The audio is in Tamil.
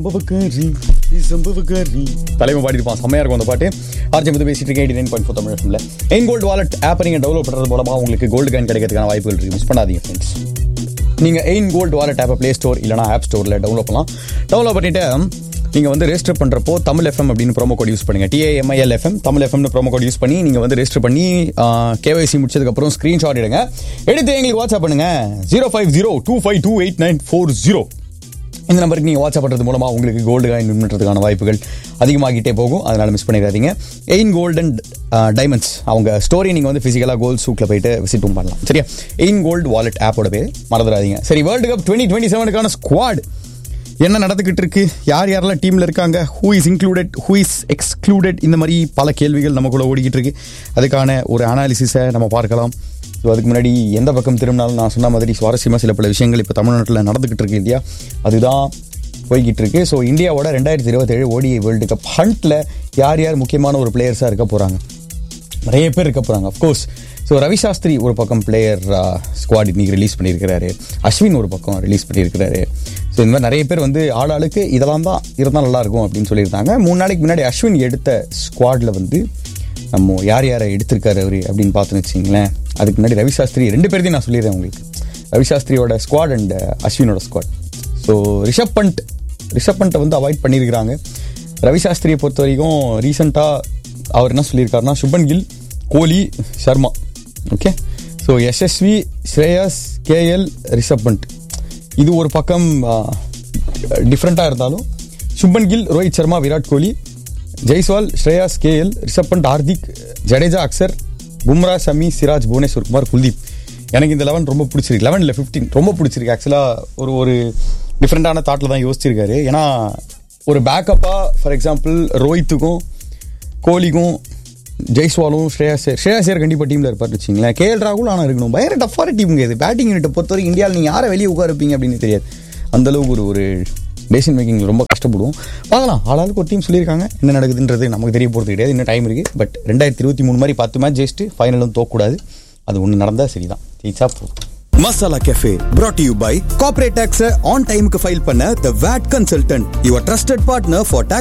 சம்பவக்காரி சம்பவக்காரி தலைமை பாடிருப்பான் செம்மையா இருக்கும் அந்த பாட்டு ஆர்ஜி வந்து பேசிட்டு இருக்கேன் eighty nine point four Tamil எஃப்எம்ல எயின் கோல்டு வாலெட் ஆப்பை நீங்கள் டெவலப் பண்ணுறது மூலமாக உங்களுக்கு கோல்டு காயின் கிடைக்கிறதுக்கான வாய்ப்புகள் இருக்கு மிஸ் பண்ணாதீங்க ஃப்ரெண்ட்ஸ் நீங்கள் எயின் கோல்டு வாலெட் ஆப்பை ப்ளே ஸ்டோர் இல்லைனா ஆப் ஸ்டோரில் டவுன்லோட் பண்ணலாம் டவுன்லோட் பண்ணிட்டு நீங்கள் வந்து ரெஜிஸ்டர் பண்ணுறப்போ தமிழ் எஃப்எம் அப்படின்னு ப்ரோமோ கோட் யூஸ் பண்ணுங்க டிஏஎம்ஐஎல் எஃப்எம் தமிழ் எஃப்எம்னு ப்ரோமோ கோட் யூஸ் பண்ணி நீங்கள் வந்து ரெஜிஸ்டர் பண்ணி கேவைசி முடிச்சதுக்கப்புறம் ஸ்க்ரீன்ஷாட் எடுங்க எடுத்து எங்களுக்கு வாட்ஸ்அப் பண்ணுங்க zero five zero two five two eight nine four zero இந்த நம்பருக்கு நீங்கள் வாட்ஸ்அப் பண்ணுறது மூலமாக உங்களுக்கு கோல்டு காயின் வின் பண்ணுறதுக்கான வாய்ப்புகள் அதிகமாகிட்டே போகும் அதனால் மிஸ் பண்ணிடாதீங்க எயின் கோல்டன் டைமண்ட்ஸ் அவங்க ஸ்டோரி நீங்கள் வந்து ஃபிசிக்கலாக கோல்ட் சூக்கில் போயிட்டு விசிட்டும் பண்ணலாம் சரியா எயின் கோல்டு வாலெட் ஆப்போட பேர் மறந்துடாதீங்க சரி வேர்ல்டு கப் டுவெண்ட்டி டுவெண்ட்டி செவனுக்கான ஸ்குவாட் என்ன நடந்துக்கிட்டு இருக்கு யார் யாரெல்லாம் டீமில் இருக்காங்க who is included who is excluded இந்த மாதிரி பல கேள்விகள் நமக்குள்ள ஓடிக்கிட்டு இருக்கு அதுக்கான ஒரு அனாலிசிஸை நம்ம பார்க்கலாம் ஸோ அதுக்கு முன்னாடி எந்த பக்கம் திரும்பினாலும் நான் சொன்ன மாதிரி சுவாரஸ்யமாக சில பல விஷயங்கள் இப்போ தமிழ்நாட்டில் நடந்துக்கிட்டு இருக்கு இல்லையா அதுதான் போய்கிட்டு இருக்கு ஸோ இந்தியாவோட ரெண்டாயிரத்தி இருபத்தேழு ஓடிஐ வேர்ல்டு கப் ஹண்ட்டில் யார் யார் முக்கியமான ஒரு பிளேயர்ஸாக இருக்க போகிறாங்க நிறைய பேர் இருக்க போகிறாங்க அஃப்கோர்ஸ் ஸோ ரவி சாஸ்திரி ஒரு பக்கம் பிளேயர் ஸ்குவாட் இன்னைக்கு ரிலீஸ் பண்ணியிருக்கிறாரு அஸ்வின் ஒரு பக்கம் ரிலீஸ் பண்ணியிருக்கிறாரு ஸோ இந்த மாதிரி நிறைய பேர் வந்து ஆளாளுக்கு இதெல்லாம் தான் இருந்தால் நல்லாயிருக்கும் அப்படின்னு சொல்லியிருந்தாங்க மூணு நாளைக்கு முன்னாடி அஸ்வின் எடுத்த ஸ்குவாடில் வந்து நம்ம யார் யாரை எடுத்திருக்காரு அவர் அப்படின்னு பார்த்துன்னு வச்சிங்களேன் அதுக்கு முன்னாடி ரவி சாஸ்திரி ரெண்டு பேர்த்தையும் நான் சொல்லிடுறேன் உங்களுக்கு ரவி சாஸ்திரியோட ஸ்குவாட் அண்ட் அஸ்வினோட ஸ்குவாட் ஸோ ரிஷப் பண்ட் ரிஷப் பண்ட்டை வந்து அவாய்ட் பண்ணியிருக்கிறாங்க ரவி சாஸ்திரியை பொறுத்த வரைக்கும் ரீசெண்டாக அவர் என்ன சொல்லியிருக்காருன்னா Shubman Gill Kohli Sharma okay so SSV Shreyas KL Rishabh Pant இது ஒரு பக்கம் டிஃப்ரெண்ட்டாக இருந்தாலும் சுபன் கில் ரோஹித் சர்மா விராட் கோலி ஜெய்ஸ்வால் ஸ்ரேயாஸ் கேஎல் ரிஷப் பண்ட் ஹார்திக் ஜடேஜா அக்சர் பும்ரா ஷமி சிராஜ் புவனேஸ்வர் குமார் குல்தீப் எனக்கு இந்த லெவன் ரொம்ப பிடிச்சிருக்கு லெவன் இல்லை ஃபிஃப்டீன் ரொம்ப பிடிச்சிருக்கு ஆக்சுவலாக ஒரு ஒரு டிஃப்ரெண்ட்டான தாட்டில் தான் யோசிச்சிருக்காரு ஏன்னா ஒரு பேக்கப்பாக ஃபார் எக்ஸாம்பிள் ரோஹித்துக்கும் கோலிக்கும் ஜெய்ஸ்வாலும் ஸ்ரேயாஸ் ஸ்ரேயாசியர் கண்டிப்பாக டீமில் இருப்பார் வச்சிங்களேன் கேஎல் ராகுல் ஆனால் இருக்கணும் பயங்கர டஃப்பான டீமுங்க இது பேட்டிங் யூனிட்டை பொறுத்தவரைக்கும் இந்தியாவில் நீங்கள் யாரை வெளியே உட்காருப்பீங்க அப்படின்னு தெரியாது அந்தளவுக்கு ஒரு ஒரு டெசிஷன் மேக்கிங் ரொம்ப கஷ்டப்படுவோம் பார்க்கலாம் ஆளாளுக்கு ஒரு டீம் சொல்லியிருக்காங்க என்ன நடக்குதுன்றது நமக்கு தெரிய போகிறது கிடையாது இன்னும் டைம் இருக்குது பட் ரெண்டாயிரத்தி இருபத்தி மூணு மாதிரி பத்து மேட்ச் ஜெயிச்சுட்டு ஃபைனலும் தோக்கக்கூடாது அது ஒன்று நடந்தால் சரிதான் ஜெயிச்சா போதும் masala cafe brought to you by corporate tax on டைமுக்கு ஃபைல் பண்ண the VAT consultant your trusted partner for tax